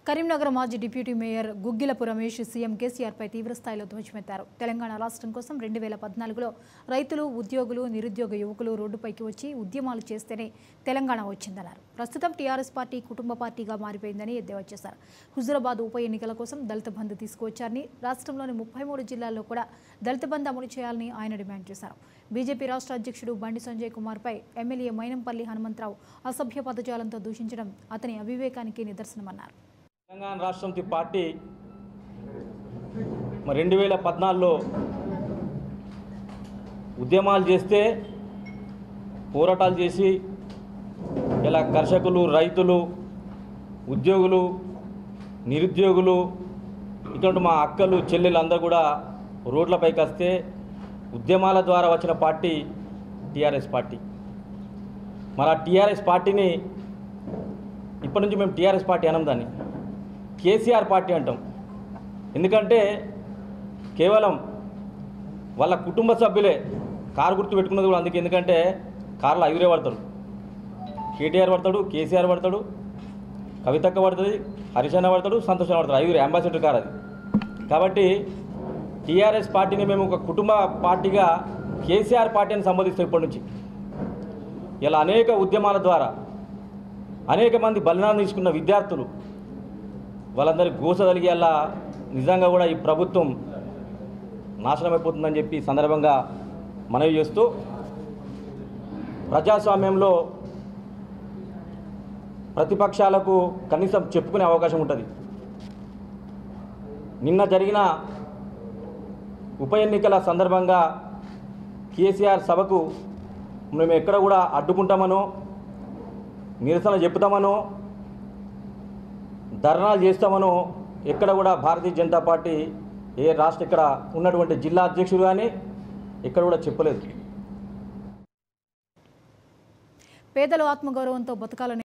కరీంనగర్ మాజీ deputy mayor Guggilapu Ramesh CM కేసీఆర్పై తీవ్రస్థాయిలో ధ్వజమెత్తారు తెలంగాణ రాష్ట్రం కోసం రెండు వేల పద్నాలుగులో రైతులు ఉద్యోగులు నిరుద్యోగ యువకులు రోడ్డుపైకి వచ్చి ఉద్యమాలు చేస్తేనే తెలంగాణ వచ్చిందన్నారు ప్రస్తుతం టీఆర్ఎస్ పార్టీ కుటుంబ పార్టీగా మారిపోయిందని ఎద్దేవా చేశారు హుజురాబాద్ ఉప ఎన్నికల కోసం దళిత బంధు తీసుకువచ్చారని రాష్ట్రంలోని ముప్పై మూడు జిల్లాల్లో కూడా దళిత బంధు అమలు చేయాలని ఆయన డిమాండ్ చేశారు బీజేపీ రాష్ట్ర అధ్యక్షుడు బండి సంజయ్ కుమార్పై ఎమ్మెల్యే మైనంపల్లి హనుమంతరావు అసభ్య పదజాలంతో దూషించడం అతని అవివేకానికి నిదర్శనమన్నారు తెలంగాణ రాష్ట్రం తి పార్టీ మరి రెండు వేల పద్నాలుగులో ఉద్యమాలు చేస్తే పోరాటాలు చేసి ఇలా కర్షకులు రైతులు ఉద్యోగులు నిరుద్యోగులు ఇటువంటి మా అక్కలు చెల్లెలు అందరూ కూడా రోడ్లపైకి వస్తే ఉద్యమాల ద్వారా వచ్చిన పార్టీ టీఆర్ఎస్ పార్టీ మరి ఆ టీఆర్ఎస్ పార్టీని ఇప్పటి నుంచి మేము టీఆర్ఎస్ పార్టీ అనం దాన్ని కేసీఆర్ పార్టీ అంటాం ఎందుకంటే కేవలం వాళ్ళ కుటుంబ సభ్యులే కారు గుర్తు పెట్టుకున్నది కూడా అందుకే ఎందుకంటే కార్లో ఐదురే పడతాడు కేటీఆర్ పడతాడు కేసీఆర్ పడతాడు కవితక్క పడుతుంది హరిశన్న పడతాడు సంతోష్ పడతాడు ఐదుగురు అంబాసిడర్ కార్ అది కాబట్టి టీఆర్ఎస్ పార్టీని మేము ఒక కుటుంబ పార్టీగా కేసీఆర్ పార్టీని సంబోధిస్తాం ఇప్పటి నుంచి ఇలా అనేక ఉద్యమాల ద్వారా అనేక మంది బలిదానం తీసుకున్న విద్యార్థులు వాళ్ళందరికీ గోస కలిగేలా నిజంగా కూడా ఈ ప్రభుత్వం నాశనమైపోతుందని చెప్పి ఈ సందర్భంగా మనవి చేస్తూ ప్రజాస్వామ్యంలో ప్రతిపక్షాలకు కనీసం చెప్పుకునే అవకాశం ఉంటుంది నిన్న జరిగిన ఉప ఎన్నికల సందర్భంగా కేసీఆర్ సభకు మేము ఎక్కడ కూడా అడ్డుకుంటామనో నిరసన చెప్తామనో ధర్నాలు చేస్తామనో ఎక్కడ కూడా భారతీయ జనతా పార్టీ ఏ రాష్ట్ర ఇక్కడ ఉన్నటువంటి జిల్లా అధ్యక్షుడు కానీ ఎక్కడ కూడా చెప్పలేదు పేదలు ఆత్మగౌరవంతో బతకాలని